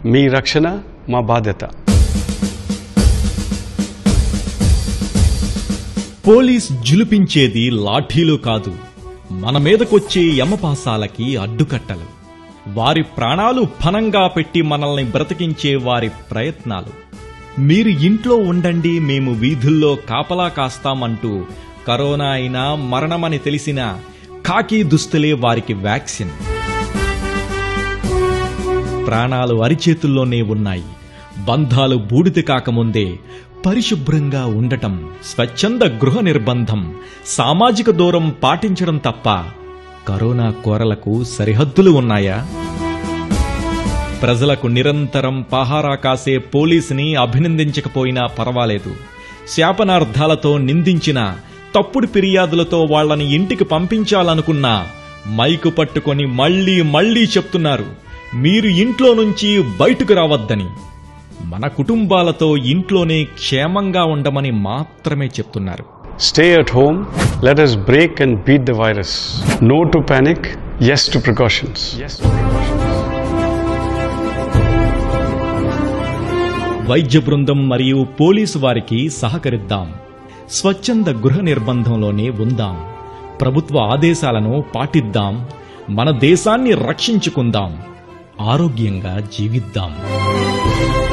మీ రక్షణ మా బాధ్యత పోలీస్ జులిపించేది లాఠీలు కాదు మన మీదకొచ్చే యమపాసాలకి అడ్డుకట్టలు వారి ప్రాణాలు ఫనంగా పెట్టి మనల్ని బ్రతికించే వారి ప్రయత్నాలు మీరు ఇంట్లో ఉండండి మేము వీధుల్లో కాపలా కాస్తామంటూ కరోనా అయినా మరణమని తెలిసిన కాకి దుస్తులే వారికి వ్యాక్సిన్ ప్రాణాలు అరిచేతుల్లోనే ఉన్నాయి బంధాలు బూడిద కాకముందే పరిశుభ్రంగా ఉండటం స్వచ్ఛంద గృహ నిర్బంధం సామాజిక దూరం పాటించడం తప్ప కరోనా కోరలకు సరిహద్దులు ఉన్నాయా ప్రజలకు నిరంతరం పహారా కాసే పోలీసుని అభినందించకపోయినా పర్వాలేదు శాపనార్థాలతో నిందించిన తప్పుడు ఫిర్యాదులతో వాళ్ళని ఇంటికి పంపించాలనుకున్నా మైకు పట్టుకొని మళ్ళీ మళ్ళీ చెప్తున్నారు మీరు ఇంట్లో నుంచి బయటకు రావద్దని మన కుటుంబాలతో ఇంట్లోనే క్షేమంగా ఉండమని మాత్రమే చెప్తున్నారు Stay at home. Let us break and beat the virus. No to panic. Yes to precautions. Yes to precautions. వైద్య బృందం మరియు పోలీసు వారికి సహకరిద్దాం స్వచ్ఛంద గృహ నిర్బంధంలోనే ఉందాం ప్రభుత్వ ఆదేశాలను పాటిద్దాం మన దేశాన్ని రక్షించుకుందాం ఆరోగ్యంగా జీవిద్దాం